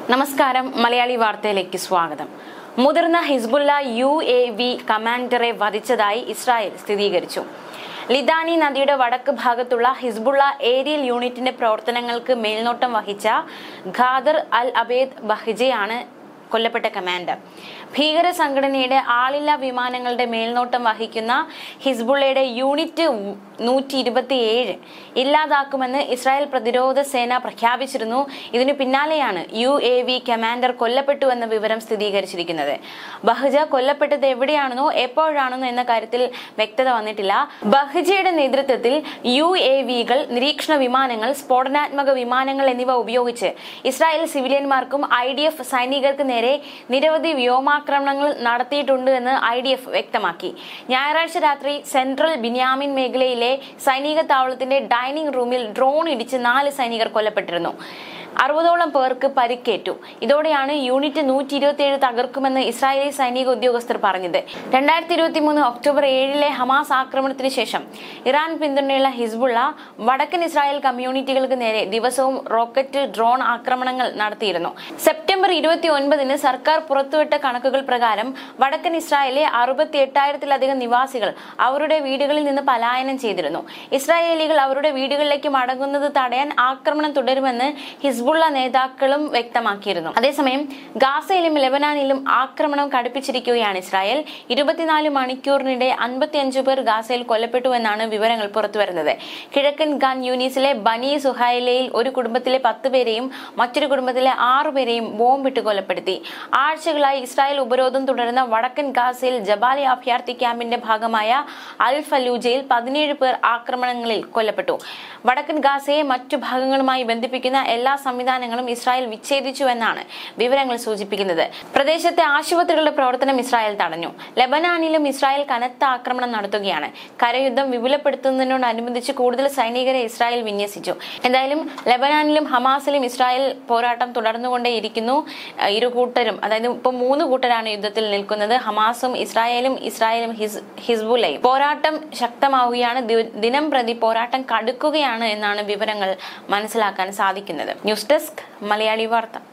നമസ്കാരം മലയാളി വാർത്തയിലേക്ക് സ്വാഗതം മുതിർന്ന ഹിസ്ബുള്ള യു എ വി കമാൻഡറെ വധിച്ചതായി ഇസ്രായേൽ സ്ഥിരീകരിച്ചു ലിദാനി നദിയുടെ വടക്ക് ഭാഗത്തുള്ള ഹിസ്ബുള്ള ഏരിയൽ യൂണിറ്റിന്റെ പ്രവർത്തനങ്ങൾക്ക് മേൽനോട്ടം വഹിച്ച ഖാദർ അൽ അബേദ് ബഹിജയാണ് കൊല്ലപ്പെട്ട കമാൻഡർ ഭീകര സംഘടനയുടെ ആളില്ലാ വിമാനങ്ങളുടെ മേൽനോട്ടം വഹിക്കുന്ന ഹിസ്ബുള്ളയുടെ യൂണിറ്റ് നൂറ്റി ഇരുപത്തിയേഴ് ഇല്ലാതാക്കുമെന്ന് ഇസ്രായേൽ പ്രതിരോധ സേന പ്രഖ്യാപിച്ചിരുന്നു ഇതിനു പിന്നാലെയാണ് യു എ വി കമാൻഡർ കൊല്ലപ്പെട്ടു എന്ന വിവരം സ്ഥിരീകരിച്ചിരിക്കുന്നത് ബഹ്ജ കൊല്ലപ്പെട്ടത് എവിടെയാണെന്നോ എപ്പോഴാണെന്നോ എന്ന കാര്യത്തിൽ വ്യക്തത വന്നിട്ടില്ല ബഹ്ജയുടെ നേതൃത്വത്തിൽ യു എ വികൾ നിരീക്ഷണ വിമാനങ്ങൾ സ്ഫോടനാത്മക വിമാനങ്ങൾ എന്നിവ ഉപയോഗിച്ച് ഇസ്രായേൽ സിവിലിയന്മാർക്കും ഐ ഡി എഫ് സൈനികർക്ക് നേരെ നിരവധി വ്യോമാക്രമണങ്ങൾ നടത്തിയിട്ടുണ്ട് എന്ന് ഐ ഡി എഫ് വ്യക്തമാക്കി ഞായറാഴ്ച രാത്രി സെൻട്രൽ ബിന്യാമിൻ മേഖലയിലെ സൈനിക താവളത്തിന്റെ ഡൈനിങ് റൂമിൽ ഡ്രോൺ ഇടിച്ച് നാല് സൈനികർ കൊല്ലപ്പെട്ടിരുന്നു അറുപതോളം പേർക്ക് പരിക്കേറ്റു ഇതോടെയാണ് യൂണിറ്റ് നൂറ്റി ഇരുപത്തിയേഴ് തകർക്കുമെന്ന് ഇസ്രായേലി സൈനിക ഉദ്യോഗസ്ഥർ പറഞ്ഞത് രണ്ടായിരത്തി ഇരുപത്തി മൂന്ന് ഒക്ടോബർ ഏഴിലെ ഹമാസ് ആക്രമണത്തിന് ശേഷം ഇറാൻ പിന്തുണയുള്ള ഹിസ്ബുള്ള വടക്കൻ ഇസ്രായേൽ കമ്മ്യൂണിറ്റികൾക്ക് നേരെ ദിവസവും റോക്കറ്റ് ഡ്രോൺ ആക്രമണങ്ങൾ നടത്തിയിരുന്നു സെപ്റ്റംബർ ഇരുപത്തി ഒൻപതിന് സർക്കാർ പുറത്തുവിട്ട കണക്കുകൾ പ്രകാരം വടക്കൻ ഇസ്രായേലിലെ അറുപത്തി എട്ടായിരത്തിലധികം നിവാസികൾ അവരുടെ വീടുകളിൽ നിന്ന് പലായനം ചെയ്തിരുന്നു ഇസ്രായേലികൾ അവരുടെ വീടുകളിലേക്ക് മടങ്ങുന്നത് തടയാൻ ആക്രമണം തുടരുമെന്ന് ഹിസ്ബുള്ള നേതാക്കളും വ്യക്തമാക്കിയിരുന്നു അതേസമയം ഗാസയിലും ലെബനാനിലും ആക്രമണം കടുപ്പിച്ചിരിക്കുകയാണ് ഇസ്രായേൽ ഇരുപത്തിനാല് മണിക്കൂറിനിടെ അൻപത്തിയഞ്ചു പേർ ഗാസയിൽ കൊല്ലപ്പെട്ടു എന്നാണ് വിവരങ്ങൾ പുറത്തുവരുന്നത് കിഴക്കൻ ഗാൻ യൂനീസിലെ ബനി സുഹൈലയിൽ ഒരു കുടുംബത്തിലെ പത്ത് പേരെയും മറ്റൊരു കുടുംബത്തിലെ ആറു പേരെയും ബോംബിട്ട് കൊലപ്പെടുത്തി ആഴ്ചകളായി ഇസ്രായേൽ ഉപരോധം തുടരുന്ന വടക്കൻ ഗാസയിൽ ജബാലി അഭയാർത്ഥി ക്യാമ്പിന്റെ ഭാഗമായ അൽ ഫലൂജയിൽ പതിനേഴ് പേർ ആക്രമണങ്ങളിൽ കൊല്ലപ്പെട്ടു വടക്കൻ ഗാസയെ മറ്റു ഭാഗങ്ങളുമായി ബന്ധിപ്പിക്കുന്ന എല്ലാ സംവിധാനങ്ങളും ഇസ്രായേൽ വിച്ഛേദിച്ചു എന്നാണ് വിവരങ്ങൾ സൂചിപ്പിക്കുന്നത് പ്രദേശത്തെ ആശുപത്രികളുടെ പ്രവർത്തനം ഇസ്രായേൽ തടഞ്ഞു ലെബനാനിലും ഇസ്രായേൽ കനത്ത ആക്രമണം നടത്തുകയാണ് കരയുദ്ധം വിപുലപ്പെടുത്തുന്നതിനോടനുബന്ധിച്ച് കൂടുതൽ സൈനികരെ ഇസ്രായേൽ വിന്യസിച്ചു എന്തായാലും ലെബനാനിലും ഹമാസിലും ഇസ്രായേൽ പോരാട്ടം തുടർന്നുകൊണ്ടേയിരിക്കുന്നു അഹ് ഇരു കൂട്ടരും അതായത് ഇപ്പൊ മൂന്ന് കൂട്ടരാണ് യുദ്ധത്തിൽ നിൽക്കുന്നത് ഹമാസും ഇസ്രായേലും ഇസ്രായേലും ഹിസ് ഹിസ്ബുലയും പോരാട്ടം ശക്തമാവുകയാണ് ദി- ദിനം പ്രതി പോരാട്ടം കടുക്കുകയാണ് എന്നാണ് വിവരങ്ങൾ മനസ്സിലാക്കാൻ സാധിക്കുന്നത് ന്യൂസ് ഡെസ്ക് മലയാളി വാർത്ത